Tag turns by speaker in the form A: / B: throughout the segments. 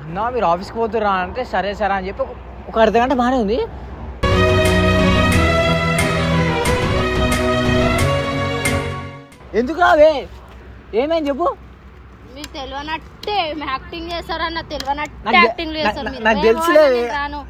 A: నా మీరు ఆఫీస్కి పోతురా అంటే సరే సరే అని చెప్పి ఒక- ఒక అర్ధ గంట బాగానే ఉంది ఎందుకు రావే ఏమైంది చెప్పు
B: మీకు తెలియనట్టే యాక్టింగ్ చేస్తారన్న తెలియనట్టే
A: నాకు తె-
B: యాక్టింగ్ చేస్తారు
A: నా-
B: మీరు.
A: నాకు
B: ఏమో
A: తెలుసులే.
B: నేను రాను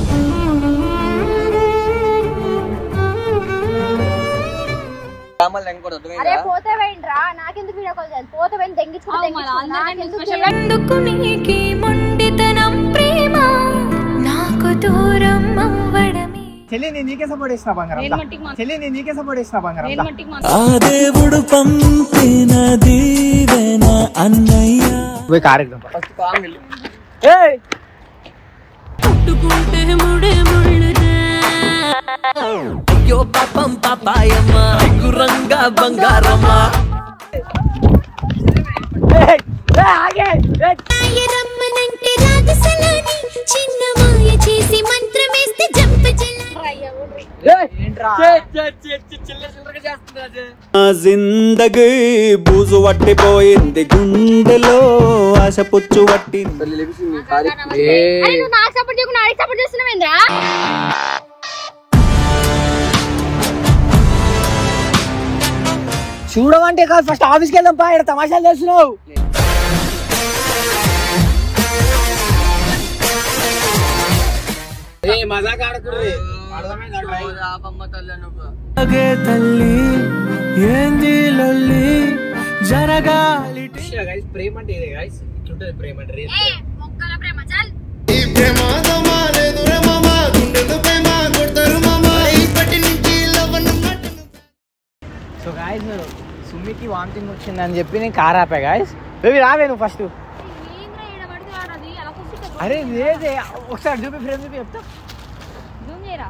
B: అరే పోతే వేయండిరా నాకెందుకు వీడియో కాల్ చేయాలి పోతే వేయండి దెంగించుకుని దెంగించుకుని నాకెందుకు చేయాలి?
C: ఎందుకు నీకి మొండితనం ప్రేమ నాకు దూరం అవ్వడమే
A: చెల్లి నేను నీకే సపోర్ట్ చేసిన బంగారం దా. చెల్లి నేను నీకే సపోర్ట్ చేసిన బంగారం దా.
D: ఆ దేవుడు పంపిన దీవెన అన్నయ్య
A: పోయి కార్ ఎక్కుదాం పా. ఏయ్
C: పుట్టుకుంటే ముడే ముళ్ళుదా
D: అయ్యో పాపం పాపాయమ్మ గురంగా బంగారమ్మ
A: ఏయ్, ఏయ్, ఆగే ఏయ్.
C: మాయ రమ్మనంటే రాజసలాని చిన్న మాయ చేసి మంత్రమేస్తే జంప
A: ఏయ్,
D: నా జిందగీ బూజు పట్టిపోయింది గుండెలో ఆశ పుచ్చు పట్టింది
B: అరే నువ్వు నాకు సపోర్ట్ చేయకుండా ఆడికి సపోర్ట్ చేస్తున్నావేంద్రా
A: చూడమంటే కాదు ఫస్ట్ ఆఫీస్కి వెళ్దాం పా ఇక్కడ తమాషాలు చేస్తున్నావు
D: అగే తల్లి ఏంది లొల్లి జరగాలి
A: ప్రేమ అంటే ఇదే గాయస్ ఇట్లుంటది ప్రేమ అంటే
B: మొక్కల ప్రేమ చాలు
A: సో గాయస్ మీరు సుమ్మికి వామిటింగ్ వచ్చిందని చెప్పి నేను కార్ ఆపా గాయస్ బేబీ రావే నువ్వు ఫస్ట్
B: ఏంద్రా ఈడ పడితే ఆడది అలా కూర్చుంటే
A: అరే లేదే ఒకసారి చూపి ఫ్రేమ్ చూపి చెప్తా
B: జూమ్ చేయరా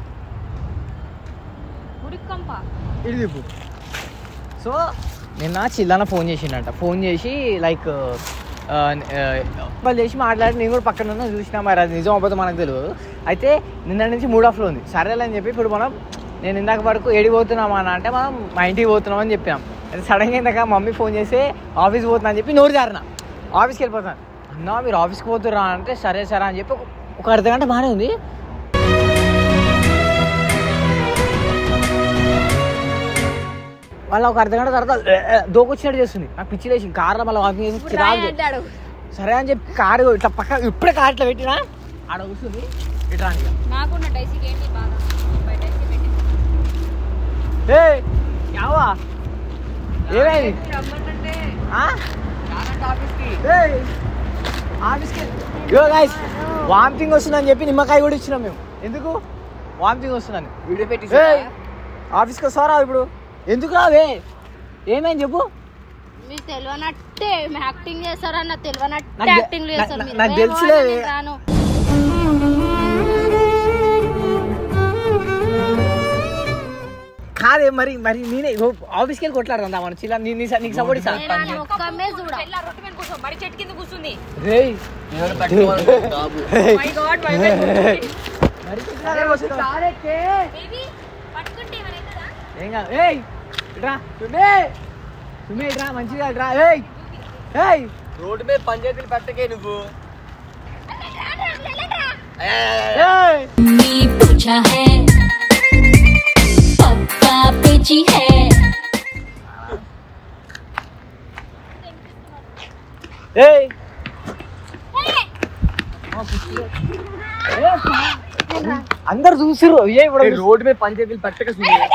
B: ఉరికంప
A: ఇది చూపు సో నిన్న చిల్లన ఫోన్ చేసిండంట ఫోన్ చేసి లైక్ వాళ్ళు చేసి మాట్లాడి నేను కూడా పక్కన ఉన్నా చూసినా మరి అది నిజం అవ్వదు మనకు తెలియదు అయితే నిన్న నుంచి మూడ్ ఆఫ్లో ఉంది సరేలే అని చెప్పి ఇప్పుడు మనం నేను ఇందాక వరకు ఏడికి పోతున్నామా అని అంటే మనం మా ఇంటికి పోతున్నాం అని చెప్పాం అయితే సడన్గా ఇందాక మమ్మీ ఫోన్ చేసి ఆఫీస్కి పోతున్నా అని చెప్పి నోరు జారిన ఆఫీస్కి వెళ్ళిపోతాను అన్నా మీరు ఆఫీస్కి పోతురా అంటే సరే సరే అని చెప్పి ఒక- ఒక అర్ధ గంట బాగానే ఉంది మళ్ళీ ఒక అర్ధ గంట తర్వాత దోకొచ్చినట్టు చేస్తుంది నాకు పిచ్చి లేచి కార్లో మళ్ళీ వాకింగ్ చేసి చిరాకు చేస్తుంది.
B: అంటాడు
A: సరే అని చెప్పి కారు ఇట్లా పక్క ఇప్పుడే కార్ ఇట్లా పెట్టినా ఆడ కూర్చుంది ఇట్లా అని
B: నాకున్న డైసీకి ఏంటి బాధ బయట డైసీ పెట్టి
A: ఏ యావా ఏమైంది ఆ? ఏయ్, ఆఫీస్కి ఇగో గాయస్ వామిటింగ్ వస్తుందని చెప్పి నిమ్మకాయ కూడా ఇచ్చినాం మేము ఎందుకు వామిటింగ్ వస్తుందని వీడియో పెట్టి ఆఫీస్కి వస్తారా ఇప్పుడు ఎందుకు రావే ఏమైంది చెప్పు
B: మీకు తెలియనట్టే యాక్టింగ్ చేస్తారన్న తెలియనట్టే
A: నాకు తె-
B: యాక్టింగ్ చేస్తారు
A: నా-
B: మీరు.
A: నాకు
B: ఏమో
A: తెలుసులే.
B: నేను రాను
A: కాదే మరి మరి నేనే ఇగో ఆఫీస్కి వెళ్ళి కొట్లాడదా మనం చిల్ల నీ- నీ- నీకు సపోర్ట్ ఇస్తా
B: నేను ఆ మొక్కమే చూడ
A: రేయ్ మరి చిల్లరే వస్తున్నా. ఏం కాదు ఏయ్ ఇట్రా సుమే సుమే ఇట్రా మంచిగా ఇట్రా ఏయ్ ఏయ్
D: రోడ్డు మీద పంచాయతీలు పెట్టకే నువ్వు
A: ఏయ్
C: నీ పూछा है पप्पा पेची है
A: ఏయ్ అందరు చూసిర్రు ఏ ఇప్పుడు
D: రోడ్డు మీద పంచాయతీలు పెట్టక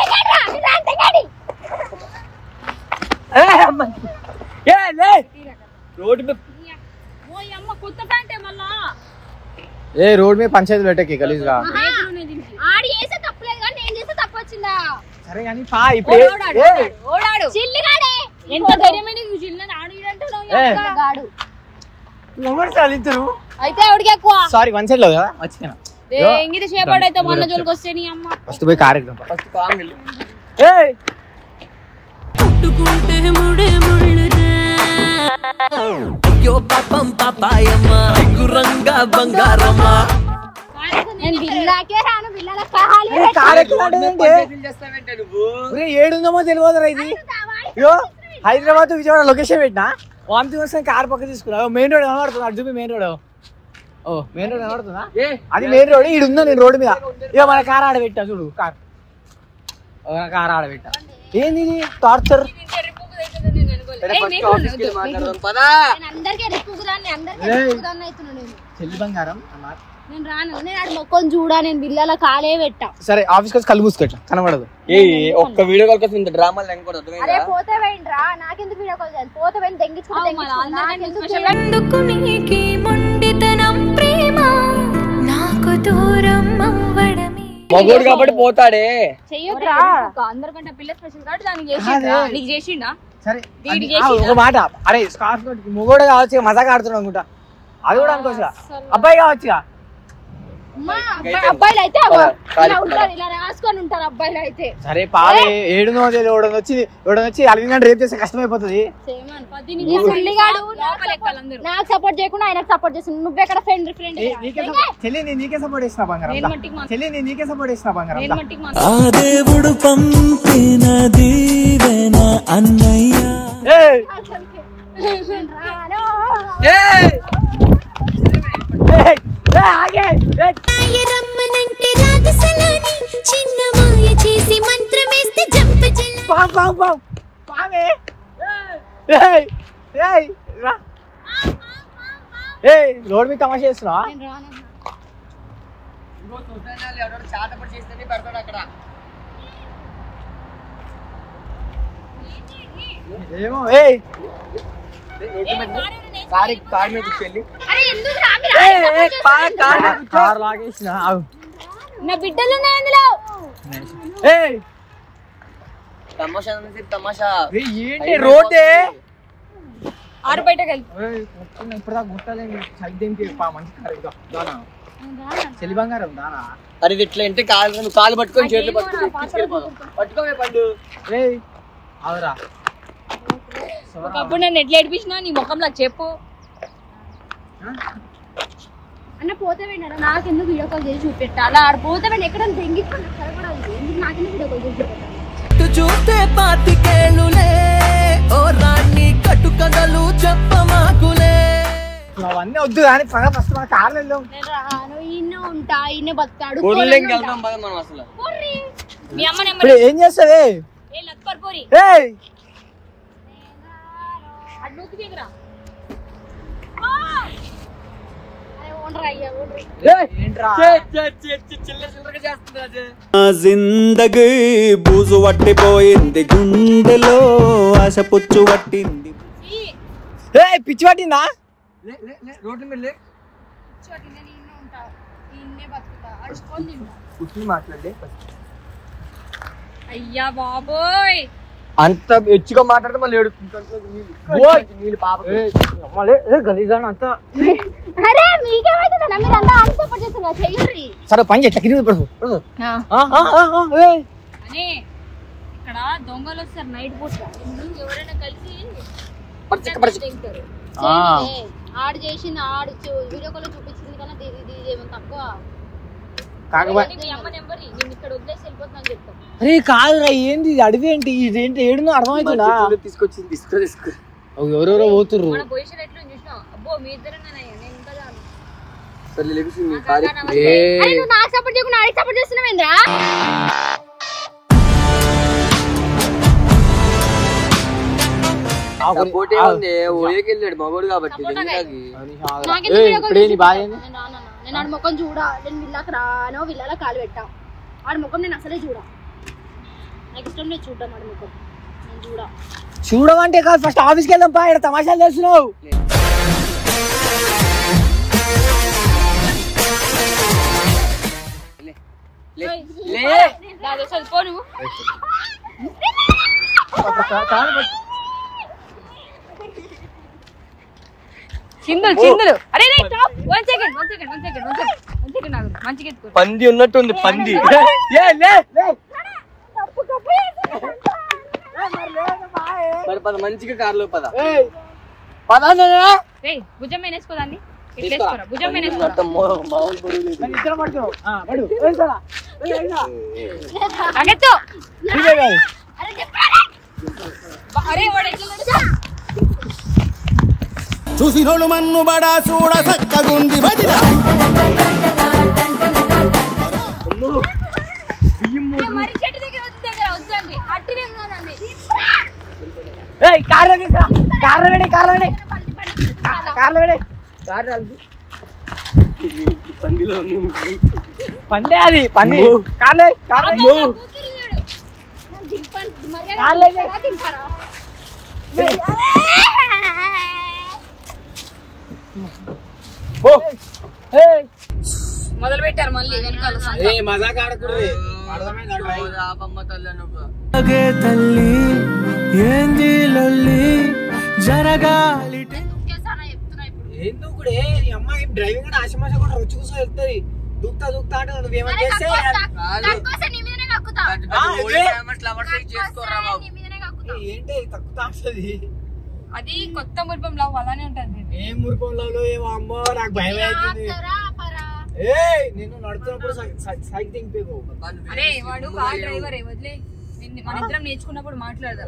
A: ఏ అమ్మ. ఏ లే
D: రోడ్డు మీద
A: ఏ రోడ్ మీద పంచాయతీ పెట్టకి గలీజ్గా
B: ఆడి చేసే తప్పలేదు కానీ నేను చేసే తప్పు వచ్చిందా
A: సరే కానీ పా ఇప్పుడు ఏ- ఏయ్,
B: ఓడాడు చిల్లిగాడే ఎంత ధైర్యమైన చిల్లని ఆడు
A: ఏ.
B: గాడు
A: ఎవరు చాలిద్దరు
B: అయితే ఎవడికి ఎక్కువ
A: సారీ వన్ సైడ్ లో కదా వచ్చిన
B: ఇంగిత చేపడైతే మొన్న జోలికి వస్తే నీ అమ్మ
A: ఫస్ట్ పోయి కార్ ఎక్కుదాం
D: ఫస్ట్ కాంగిల్
A: ఏయ్
C: పుట్టుకుంటే ముడే ముళ్ళుదా
D: అయ్యో పాపం పాపాయమ్మ గురంగా బంగారమ్మ
B: నేను బిల్లాకే రాను బిల్లాల కావాలి
A: ఏ, కార్ ఎక్కుతాడంటే
D: చేస్తావేంటే నువ్వు
A: ఏడుందేమో తెలియదురా ఇది అయ్యో హైదరాబాద్ విజయవాడ లొకేషన్ పెట్టినా వామిటింగ్ వస్తే కార్ పక్క తీసుకున్నా మెయిన్ రోడ్ కనబడుతుంది అటు చూపి మెయిన్ రోడ్ ఓ మెయిన్ రోడ్ కనబడుతుందా
D: ఏ
A: అది మెయిన్ రోడ్ ఈడు ఉందా నేను రోడ్డు మీద ఇక మన కార్ ఆడ పెట్టా చూడు కార్ కార్ ఆడ పెట్టా ఏంది ఇది టార్చర్
D: సరే, first office కి వెళ్ళి మాట్లాడదాం పదా
B: నేను అందరికీ ఎరుపుకుదాన్ని అందరికీ
A: ఏయ్.
B: ఎరుపుకుదాన్ని అవుతున్నా నేను
A: చెల్లి బంగారం అన్నారు
B: నేను రాను నేను ఆడ మొక్కని చూడా నేను బిల్లల కాలే పెట్టా
A: సరే ఆఫీస్కి వచ్చి కళ్ళు మూసుకోట్లా కనబడదు
D: ఏ ఒక్క వీడియో కాల్ కోసం ఇంత డ్రామాలు లేకపోతే
B: అరే
D: అర్థమైందా
B: పోతే పోయిండ్రా నాకెందుకు వీడియో కాల్ చేయాలి పోతే పోయిన దెంగించుకుంటే దెంగించుకుంటా. నాకెందుకు చేయాలి?
C: ఎందుకు నీకి మొండితనం ప్రేమ నాకు దూరం అవ్వడమే
D: మగోడు కాబట్టి పోతాడే
B: చెయ్యొద్దురా
E: అందరికంటే పిల్ల స్పెషల్ కాబట్టి దానికి చేసిండ్రా
A: అదే.
E: నీకు చేసిండా
A: సరే
E: వీడికి
A: అది- ఆ, ఒక మాట అరే స్కార్ఫ్ మొగోడు కావచ్చు ఇక మజా ఆడుతున్నాడు అనుకుంటా అది కూడా అనుకోవచ్చు అబ్బాయి కావచ్చు
B: అమ్మా, అబ్బాయి- అబ్బాయిలు అయితే అగో,
D: కాలి
B: ఇలా ఉంటారు ఇలా రాసుకొని ఉంటారు అబ్బాయిలు అయితే
A: సరే పావే ఏడునో ఎవడని వచ్చి ఎవడని వచ్చి అలిగిన రేపు చేస్తే కష్టమైపోతుంది
B: చేయమను.
E: పది
B: ఈ సుల్లిగాడు
E: లోపల ఎక్కాలి అందరూ.
B: నాకు సపోర్ట్ చేయకుండా ఆయనకు సపోర్ట్ చేస్తుంది నువ్వెక్కడ ఫ్రెండ్ ఫ్రెండ్
A: ఏ, నీకే సపోర్ట్- చెల్లి నేను నీకే సపోర్ట్ చేసిన బంగారం
E: నేను మట్టికి మా-
A: చెల్లి నేను నీకే సపోర్ట్ చేసిన బంగారం
E: నేను
A: దా.
E: మట్టికి మా
F: ఆ దేవుడు పంపిన దీవెన అన్నయ్య
A: ఏయ్, ఏయ్, ఏయ్, ఆగే, ఏయ్.
C: మాయ రమ్మనంటే రాజసలాని చిన్న మాయ చేసి మంత్రమేస్తే జంప జల
A: పాం పాం పాం పామే ఏయ్ ఏయ్ రా ఏయ్ రోడ్ మీద తమాషా చేస్తున్నావా
D: చాటపడి చేస్తే పెడతాడు అక్కడ
A: ఏమో ఏయ్
D: కారు కారు మీద కూర్చోండి
B: అరే ఎందుకు రా మీరు
A: కార్ లాగేసిన ఆగు.
B: నా బిడ్డలు ఉన్నాయి అందులో
A: ఏయ్
D: తమాషా అనేసి తమాషా
A: ఏయ్, ఏంటి రోడ్డే
E: ఆరు బయటకు వెళ్ళి
A: ఏయ్, కొట్టుకున్నా, ఇప్పటిదాకా గుట్టలేదు సైడ్కి పా మంచి కారు ఇదిగో, దానా చెల్లి బంగారం దానా
D: అది ఇట్లా అంటే కాలు నువ్వు కాలు పట్టుకొని చేతులు పట్టుకొని తీసుకెళ్ళిపోదాం పట్టుకోవే పండు
A: ఏయ్ అవురా
E: ఒకప్పుడు నన్ను ఎట్లా ఏడిపించినా నీ ముఖంలో చెప్పు
B: అన్న పోతే వెళ్ళారా నాకెందుకు వీడియో కాల్ చేసి చూపెట్టాలి ఆడ పోతే వెళ్ళి ఎక్కడ దెంగించుకుని సరిపడాలి ఎందుకు నాకెందుకు వీడియో కాల్ చేసి చూపెట్టాలి
F: ఇటు చూస్తే పాతికేళ్ళులే ఓ రాణి కట్టుకథలు చెప్పమాకులే
A: అవన్నీ వద్దు కానీ ఫస్ట్ మన కార్లో వెళ్దాం
B: నేను రాను ఈయన ఉంటా ఈయన బతాడు
D: ఊర్లోకి వెళ్దాం పద మనం అసలు
E: మీ అమ్మ నెంబర్
A: ఇప్పుడు ఏం చేస్తుంది
E: ఏ లత్పర్ పోరి
A: ఏయ్
E: అటు నూతి దిగురా
B: అరే ఓనర్ అయ్యా ఓనర్
A: ఏంట్రా
D: చిల్లర చిల్లరగా చేస్తుంది అది
F: నా జిందగీ బూజు పట్టిపోయింది గుండెలో ఆశ పుచ్చు పట్టింది
A: ఏయ్ పిచ్చి పట్టిందా
D: లే లే లే రోడ్డు మీద లే
B: నేను ఈయన ఉంటా ఈయన్నే బతుకుతా అడుచుకొని తింటా
D: కూర్చుని మాట్లాడే
E: అయ్యా బాబోయ్
D: అంత హెచ్చుగా మాట్లాడితే మళ్ళీ ఏడుకుంటాను
A: ఓయ్.
D: నీళ్ళు పాప
A: గలీజా అంతా
B: అరే మీకేమైతుందా మీరు అంతా అంత సపోర్ట్ చేస్తున్నారు చెయ్యండి
A: సరే పని చేస్తా కింద పడు పడు. ఆ, ఆ, ఆ, ఆ, ఏయ్.
E: అని ఇక్కడ దొంగలు వస్తారు నైట్ పూట ఎవరైనా కలిసి
D: పడచక్క పడచక్క
E: తింటారు
A: ఆ.
B: చెయ్యండి. ఆడు చేసింది ఆడు చూ- వీడియో కాల్ చూపించింది కన్నా ఇది ఇది ఏమో తక్కువ
A: కాకపోతే
E: మీ అమ్మ నెంబర్ నేను ఇక్కడ వదిలేసి వెళ్ళిపోతున్నాను చెప్తాను
A: అరే కాదురా ఏంది ఇది అడవి ఏంటి ఇదేంటి ఏడునో అర్థమవుతుందా
D: తీసుకొచ్చింది తీసుకో తీసుకో
A: ఎవరెవరో పోతుర్రు
E: మన పొజిషన్ ఎట్లా చూసినావు అబ్బో మీ ఇద్దరేనా నేను ఇంకా చాలు.
D: సరే లెగిసి మీ కారు
E: కాకా నమస్తే.
B: అరే నువ్వు నాకు సపోర్ట్ చేయకుండా ఆడికి సపోర్ట్ చేస్తున్నావేంద్రా
D: సపోర్ట్ ఏముంది ఓడికి వెళ్ళాడు మగోడు కాబట్టి దింగాకి.
B: నాకెందుకు
A: ఏయ్,
B: వీడియో కాల్
A: ఇప్పుడు ఏంది
B: చేసి
A: బాధ ఏంది?
B: నేను రానన్నా. నేను ఆడ ముఖం చూడా నేను విల్లాకి రానో విల్లాల కాలు పెట్టా ఆడ ముఖం నేను అసలే చూడా నాకు ఇష్టం లేదు చూడడం ఆడ ముఖం నేను చూడా
A: చూడమంటే కాదు ఫస్ట్ ఆఫీస్కి వెళ్దాం పా ఇక్కడ తమాషాలు చేస్తున్నావు
D: లే లే
E: నా దోశలు పో నువ్వు చిందులు చిందులు అరే stop one second one second one second one second one second ఆగు మంచిగా ఎత్తుకో
D: పంది ఉన్నట్టుంది పంది
A: ఏ, లే, లే.
D: మరి పద మంచిగా కారులో పద
A: ఏయ్,
E: రే భుజం మీద వేసుకోదాన్ని ఇట్లా వేసుకోరా భుజం మీద వేసుకోరా
D: మొత్తం మో- మామూలు బరువు లేదు.
A: నన్ను ఇద్దరం పడుతున్నావు. ఆ, పడు. ఏయ్, సరా. ఏయ్, ఏయ్, సరా.
E: అగెత్తు
A: ఇదే కాదు.
E: అరే వాడు ఎట్లా నడుస్తాడు?
F: చూసినోళ్ళు మన్ను బడా చూడ సక్కగుంది వదిన
A: కారు నలుపు
D: పందిలో ఉంది.
A: పందే అది పంది
D: అమ్మో.
A: కార్లే కార్లే కార్లే ఓ ఏయ్
E: మొదలు పెట్టారు మళ్ళీ వెనకాల సంత.
A: ఏ మజాక్ ఆడకూడదు అర్థమైంది
D: ఓ ఆపమ్మ తల్లి నువ్వు
F: అగే తల్లి ఏంది లొల్లి జరగాలి
B: దూకేస్తానా చెప్తున్నా ఇప్పుడు
A: ఎందుకు కూడా నీ అమ్మాయి డ్రైవింగ్ కూడా ఆశమాష కూడా రుచి కూర్చొని వెళ్తుంది దూకుతా దూకుతా అంటే నువ్వేమని
B: అరే
A: చేస్తే
B: కక్కోస్తా.
D: కాదు.
B: కక్కోస్తా, నీ మీదనే కక్కుతా.
D: పెద్ద
A: ఆ,
D: పెద్ద ఓల్డ్
A: ఇదే.
D: ఫేమస్ లవర్స్ చేసుకోరా
B: కక్కోస్తా,
D: బాబు
B: నీ మీదనే కక్కుతా.
A: ఏ, ఏంటి తక్కువ వస్తుంది
E: అది కొత్త మురిపం లవ్ అలానే ఉంటది baby.
A: ఏం మురిపంలో ఏమో అమ్మో నాకు భయం అవుతుంది
B: ఆపుతారా, ఆపరా?
A: ఏయ్ నిన్ను నడుతున్నప్పుడు సైకి తింగిపోయి
E: అరే వాడు కార్ డ్రైవర్ వదిలే నిన్ను- మన ఇద్దరం నేర్చుకున్నప్పుడు మాట్లాడదాం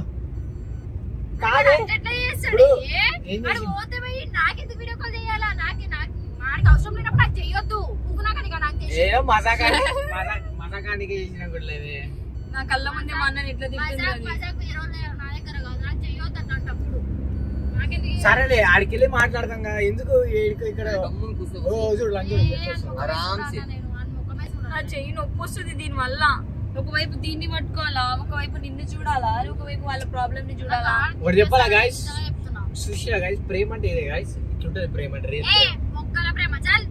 A: కాదే
B: ఎట్లా చేస్తాడు?
A: ఇప్పుడు
B: ఏ?
A: ఏం
B: వాడు
A: చేసిండు?
B: పోతే పోయి నాకెందుకు వీడియో కాల్ చేయాలా నాకే నాకు వాడికి అవసరం లేనప్పుడు నాకు చెయ్యొద్దు ఊగునాకని నాకు చేసి
A: ఏ మజాకాని మజాకానికి చేసిన కూడా లేవే
E: నా కళ్ళ ముందే మా అన్నని ఎట్లా
B: మజాక్
E: తింటుంది
B: మజాక్ వేరే వాళ్ళ నా దగ్గర కాదు నాకు చెయ్యొద్దు అట్లాంటప్పుడు నాకెందుకు చేయాలి?
A: సరేలే ఆడికి వెళ్ళి మాట్లాడతాం కదా ఎందుకు ఈడికి ఇక్కడ
D: గమ్మున కూర్చో.
A: ఓ చూడు లంచ్
B: ఏ ముఖమే
D: ఆరామ్సే.
B: చూడాలా నేను? వాని ముఖమే చూడాలా?
E: నా చెయ్యి నొప్పి వస్తుంది దీని వల్ల ఒకవైపు దీన్ని పట్టుకోవాలా ఒకవైపు నిన్ను చూడాలా ఒకవైపు వాళ్ళ ప్రాబ్లమ్ ని చూడాలా
A: ఒకటి చెప్పాలా guys?
B: నిజంగా చెప్తున్నా.
A: సుశీల గైస్ ప్రేమ అంటే ఇదే గైస్ ఇట్లుంటది ప్రేమ అంటే రేపు
B: ఏ మొక్కల ప్రేమ చల్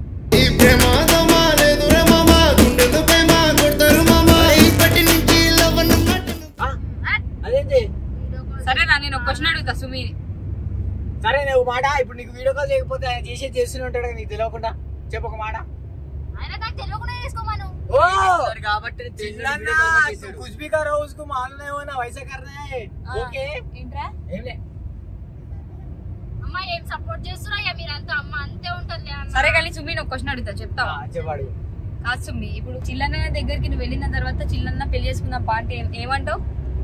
A: ఆ, అదేంటి
B: వీడియో కాల్
E: సరే నా నేను ఒక క్వశ్చన్ అడుగుతా సుమిని
A: సరే నువ్వు మాట ఇప్పుడు నీకు వీడియో కాల్ చేయకపోతే ఆయన చేసేది చేస్తూనే ఉంటాడు కదా నీకు తెలియకుండా చెప్పు ఒక మాట
B: ఆయన నాకు తెలియకుండా చేసుకోమను
A: ఓ
D: సరే కాబట్టి నేను చేసిన
A: చిన్న
D: వీడియో కాల్ చేశాడు.
A: कुछ भी करो उसको मालूम नहीं होना वैसा करना है ఓకే
E: ఏంట్రా
A: ఏం లే
B: అమ్మ ఏం సపోర్ట్ చేస్తున్నా ఇక మీరంతా అమ్మ అంతే ఉంటుంది అన్న
E: సరే కానీ సుమిని ఒక క్వశ్చన్ అడుగుతా చెప్తావా
A: చెప్పాడు
E: కాదు సుమి ఇప్పుడు చిల్లన్న దగ్గరికి నువ్వు వెళ్ళిన తర్వాత చిల్లన్న పెళ్లి చేసుకున్న పార్టీ ఏమంటావు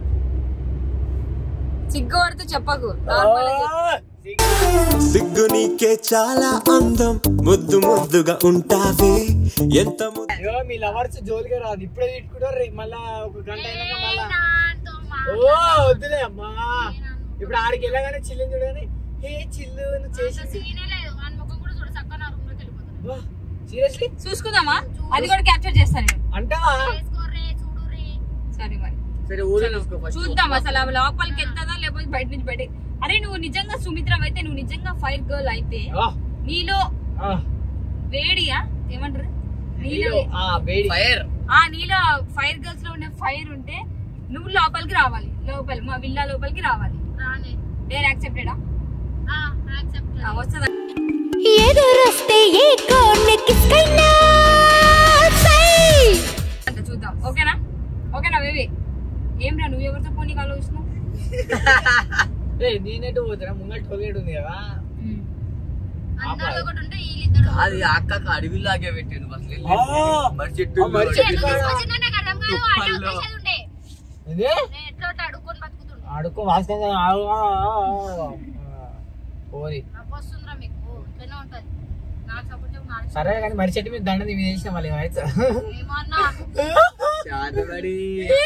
E: సిగ్గు పడుతూ చెప్పకు నార్మల్ గా చెప్పు.
F: సిగ్గు నీకే చాలా అందం ముద్దు ముద్దుగా ఉంటావే ఎంత ముద్దు
A: అయ్యో మీ లవర్స్ జోలిగా రాదు ఇప్పుడే తిట్టుకుంటారు రేపు మళ్ళా ఒక గంట అయినాక మళ్ళా
B: నాతో
A: ఓ వద్దులే అమ్మా ఇప్పుడు ఆడికి వెళ్ళగానే చిల్లు చూడగానే హే చిల్లు నువ్వు చేసింది
B: సీనే లేదు వాని ముఖం కూడా చూడ చక్కగా నా రూమ్ లోకి వెళ్ళిపోతాను
A: సీరియస్లీ
E: చూసుకుందామా అది కూడా క్యాప్చర్ చేస్తాను నేను
A: అంటావా
B: చేసుకోర్రే చూడురే
E: సరే మరి
D: సరే ఊరే చూసుకో ఫస్ట్
E: చూద్దాం అసలు ఆమె లోపలికి వెళ్తుందా లేకపోతే బయట నుంచి బయట అరే నువ్వు నిజంగా సుమిత్రం అయితే నువ్వు నిజంగా ఫైర్ గర్ల్ అయితే
A: ఆ,
E: నీలో
A: ఆ,
E: వేడియా ఏమంటారు నీలో
A: నీలో ఆ వేడి
D: ఫైర్
E: ఆ నీలో ఫైర్ గర్ల్స్ లో ఉండే ఫైర్ ఉంటే నువ్వు లోపలికి రావాలి లోపలి మా విల్లా లోపలికి రావాలి
B: రానే
E: నేను యాక్సెప్టెడా
B: ఆ యాక్సెప్ట్
E: వస్తుందా
C: ఎదురొస్తే ఏ కోన్నెక్కిస్కైనా సై
E: అంటే చూద్దాం ఓకేనా ఓకేనా బేబీ ఏం రా నువ్వు ఎవరితో పోనీ ఆలోచిస్తున్నావు
A: ఏ నేనేటు పోతున్నా ముంగట టోగేట్ ఉంది కదా
B: అందరితో ఒకటి ఉంటే వీళ్ళిద్దరు
D: అది అక్కకు అడవిలాగే పెట్టాను అసలు
A: ఆ.
D: మరి చెట్టు
A: ఆ, మరి చెట్టు
B: ఎందుకు
A: కాడ.
B: తీసుకొచ్చిందో నాకు అర్థం కాదు అడ్డ
D: పళ్ళు.
B: వచ్చేది ఉండే
A: ఇదే
B: నేను ఎట్లా ఒకటి అడుక్కొని బతుకుతుండే
A: ఆడుకో వాస్తవంగా ఆగు, ఆ, ఆ, ఆ, ఆ. పోరి
B: నవ్వు వస్తుందిరా మీకు ఇట్లనే ఉంటది నాకు సపోర్ట్ చెప్పు నాకు
A: సరే కానీ మరి చెట్టు మీద దండ మీద వేసిన మళ్ళీ అయితే
B: ఏమన్నా
D: చాదబడి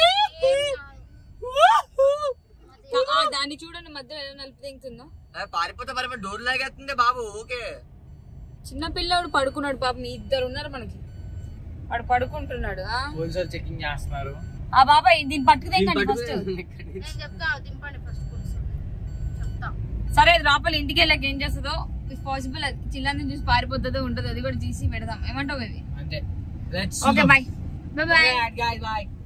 E: ఆ, దాన్ని చూడండి మధ్యలో ఎలా నలుపు తెంగుతుందో
D: పారిపోతే పారిపోతే డోర్ లాగేస్తుంది బాబు ఓకే
E: చిన్న పిల్లడు పడుకున్నాడు పాపం ఇద్దరు ఉన్నారు మనకి వాడు పడుకుంటున్నాడు ఆ?
A: పోలీసులు చెకింగ్ చేస్తున్నారు
E: ఆ బాబాయ్ దీన్ని పట్టుకుదేంకండి ఫస్ట్
B: నేను చెప్తా దింపండి ఫస్ట్ పోలీసు చెప్తా
E: సరే అది లోపల ఇంటికి వెళ్ళాక ఏం చేస్తుందో ఇఫ్ పాసిబుల్ చిల్లని చూసి పారిపోతుందో ఉంటుందో అది కూడా తీసి పెడదాం ఏమంటావు బేబీ
A: అంతే let's
E: okay bye bye
A: guys bye